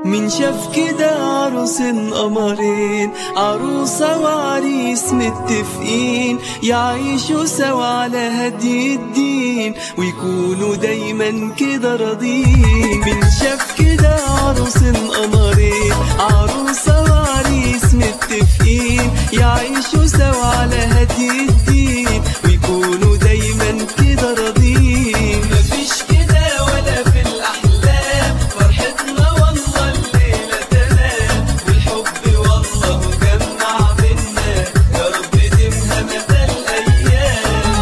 من شاف كده عروسين قمرين عروسة وعريس متفقين يعيشوا سوا على هدي الدين ويكونوا دايما كده راضيين من شاف كده عروسين قمرين عروسة وعريس متفقين يعيشوا سوا على هدي الدين ويكونوا دايما كده راضيين مفيش كده ولا في الأحلام فرحتنا والله الليلة تمام والحب والله جمع بينا يا رب تمها مدى الأيام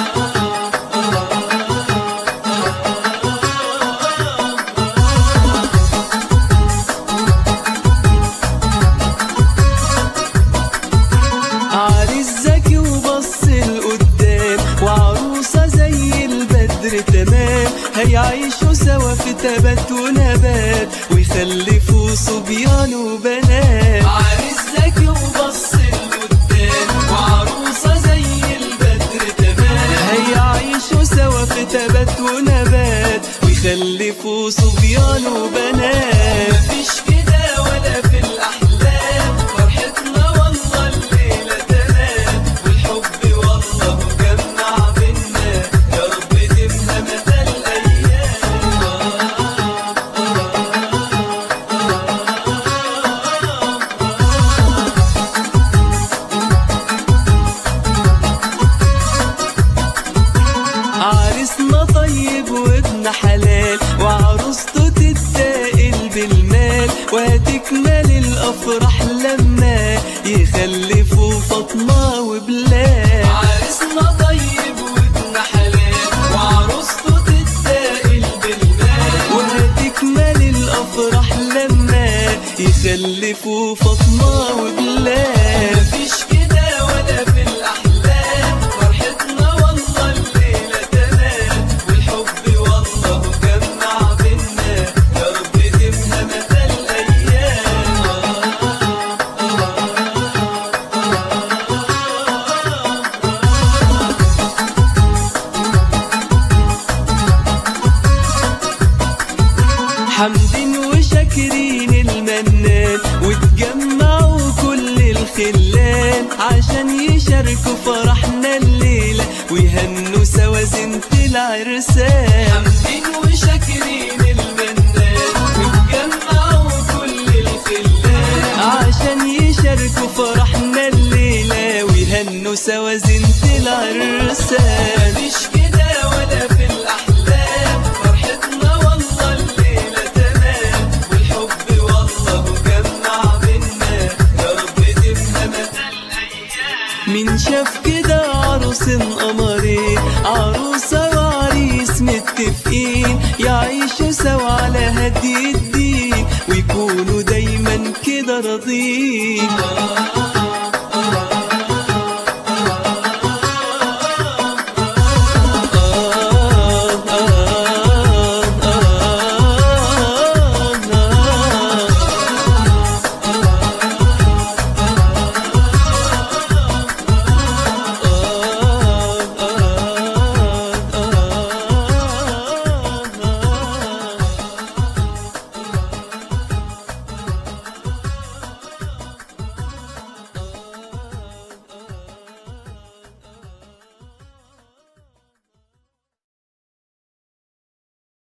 عريس ذكي وبص لقدام وعروسة زي البدر تمام هيعيشوا سوا في تبات ونبات ويخلفوا صبيان وبنات عريس ذكي وبص لقدام وعروسة زي البدر تمام هيعيشوا سوا في تبات ونبات ويخلفوا صبيان وبنات مفيش كده ولا في الأحلام فرحتنا والله الليلة تمام والحب والله جمع بينا يا رب تمها مدى الأيام عريسنا طيب وابن حلال وعروسته تتسائل بالمال وهتكمل الافراح لما يخلفوا فاطمه وبلال عريسنا طيب وابن حلال وعروسته تتسائل بالمال وهتكمل الافراح لما يخلفوا فاطمه وبلال مفيش كده ولا في الاحلام فرحتنا والله الليله تمام والحب والله جمع بينا يا رب تمها مدى الايام حمدين وشاكرين المنان وتجمعوا كل الخلان عشان يشاركوا فرحنا الليلة ويهنوا سوا زينة العرسان حمدين وشاكرين المنان وتجمعوا كل الخلان عشان يشاركوا فرحنا الليلة ويهنوا سوا زينة العرسان مفيش كده ولا في الأحلام فرحتنا والله الليلة تمام والحب والله جمع بينا يا رب تمها مدى الأيام من شاف كده عروسين قمرين عروسة وعريس متفقين يعيشوا سوا على هدي الدين ويكونوا دايما كده راضين